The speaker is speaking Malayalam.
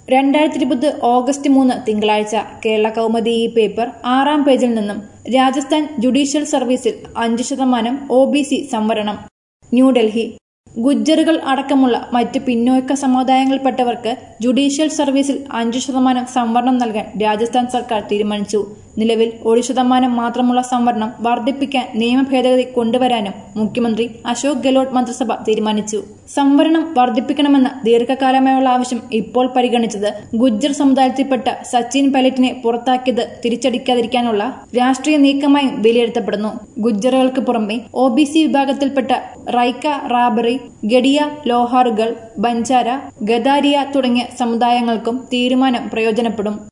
രണ്ടായിരത്തി ഇരുപത് ഓഗസ്റ്റ് മൂന്ന് തിങ്കളാഴ്ച കേരള കൗമുദി ഈ പേപ്പർ ആറാം പേജിൽ നിന്നും രാജസ്ഥാൻ ജുഡീഷ്യൽ സർവീസിൽ അഞ്ച് ശതമാനം ഒ ബി സി സംവരണം ന്യൂഡൽഹി ഗുജ്ജറുകൾ അടക്കമുള്ള മറ്റ് പിന്നോക്ക സമുദായങ്ങളിൽപ്പെട്ടവർക്ക് ജുഡീഷ്യൽ സർവീസിൽ അഞ്ചു ശതമാനം സംവരണം നൽകാൻ രാജസ്ഥാൻ സർക്കാർ തീരുമാനിച്ചു നിലവിൽ ഒരു ശതമാനം മാത്രമുള്ള സംവരണം വർദ്ധിപ്പിക്കാൻ നിയമ ഭേദഗതി കൊണ്ടുവരാനും മുഖ്യമന്ത്രി അശോക് ഗെഹ്ലോട്ട് മന്ത്രിസഭ തീരുമാനിച്ചു സംവരണം വർദ്ധിപ്പിക്കണമെന്ന ദീർഘകാലമായുള്ള ആവശ്യം ഇപ്പോൾ പരിഗണിച്ചത് ഗുജ്ജർ സമുദായത്തിൽപ്പെട്ട സച്ചിൻ പൈലറ്റിനെ പുറത്താക്കിയത് തിരിച്ചടിക്കാതിരിക്കാനുള്ള രാഷ്ട്രീയ നീക്കമായും വിലയിരുത്തപ്പെടുന്നു ഗുജ്ജറുകൾക്ക് പുറമെ ഒ ബി സി വിഭാഗത്തിൽപ്പെട്ട റൈക്ക റാബറി ഗഡിയ ലോഹാറുകൾ ബഞ്ചാര ഗദാരിയ തുടങ്ങിയ സമുദായങ്ങൾക്കും തീരുമാനം പ്രയോജനപ്പെടും